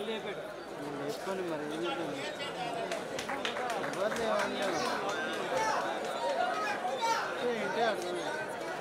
వేసుకొని మరి ఏం చేద్దాం ఎవరు లేవన్నారు ఏంటి అర్థం కాదు.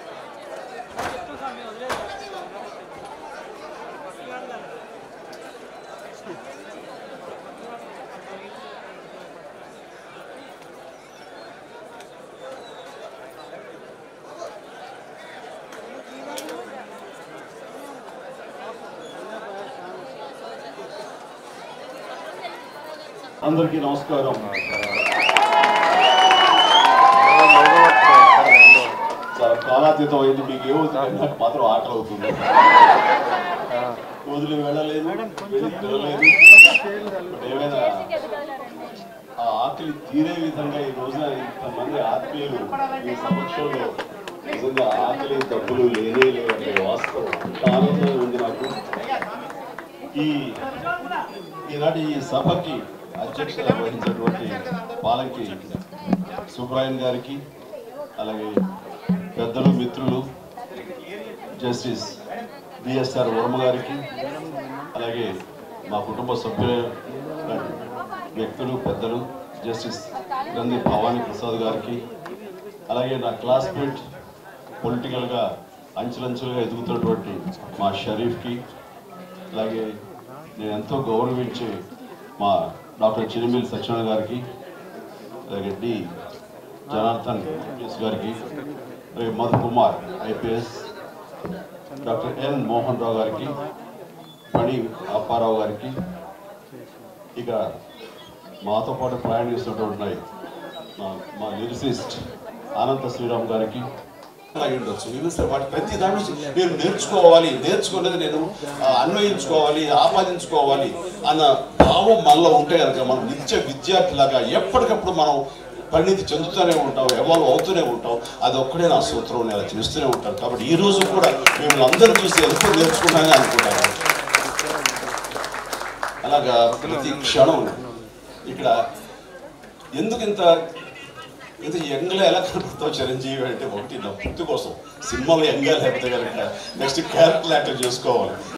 అందరికీ నమస్కారం చాలా కాలాతీతం అయింది మీకు ఏమవుతుంది నాకు మాత్రం ఆకలి అవుతుంది వదిలి వెళ్ళలేదు వెళ్ళి తినలేదు బట్ ఏమైనా ఆ ఆకలి తీరే విధంగా ఈ రోజున ఇంతమంది ఆత్మీయులు ఈ సమక్షంలో నిజంగా ఆకలి డబ్బులు లేనే లేవంటే వాస్తవం ఆనందం ఉంది నాకు ఈ ఈనాటి ఈ సభకి అధ్యక్షత వహించినటువంటి పాలంకి సుబ్రాయన్ గారికి అలాగే పెద్దలు మిత్రులు జస్టిస్ బిఎస్ఆర్ వర్మ గారికి అలాగే మా కుటుంబ సభ్యుల వ్యక్తులు పెద్దలు జస్టిస్ గంధి భవానీ ప్రసాద్ గారికి అలాగే నా క్లాస్మేట్ పొలిటికల్గా అంచెలంచెలుగా ఎదుగుతున్నటువంటి మా షరీఫ్కి అలాగే నేను ఎంతో గౌరవించే మా డాక్టర్ చిరుమిల్ సత్యనారాయణ గారికి అలాగే డి జనార్దన్ ఐపీఎస్ గారికి అలాగే Madhu Kumar IPS doctor N Mohan Rao గారికి పణి అప్పారావు గారికి ఇక మాతో పాటు ప్రయాణిస్తున్నటువంటి మా మా లిరిసిస్ట్ అనంత శ్రీరామ్ గారికి అయి ఉండొచ్చు వివిధ వాటి ప్రతి దాని నుంచి నేను నేర్చుకోవాలి నేర్చుకున్నది నేను ఆ, అన్వయించుకోవాలి ఆపాదించుకోవాలి అన్న భావం మనలో ఉంటే కనుక మనం నిత్య విద్యార్థిలాగా ఎప్పటికప్పుడు మనం పరిణితి చెందుతూనే ఉంటాం ఎవాల్వ్ అవుతూనే ఉంటాం అది ఒక్కడే నా సూత్రం నేను అలా చేస్తూనే ఉంటాను కాబట్టి ఈ రోజు కూడా మిమ్మల్ని అందరూ చూసి ఎంతో నేర్చుకుంటానని అనుకుంటాను అలాగా ప్రతి క్షణం ఇక్కడ ఎందుకు ఇంత ఇంత యంగ్లో ఎలా కనపడతావు చిరంజీవి అంటే ఒకటి నా పుట్టి కోసం సినిమాలో యంగా లేకపోతే కనుక నెక్స్ట్ క్యారెక్టర్ యాక్టర్ చేసుకోవాలి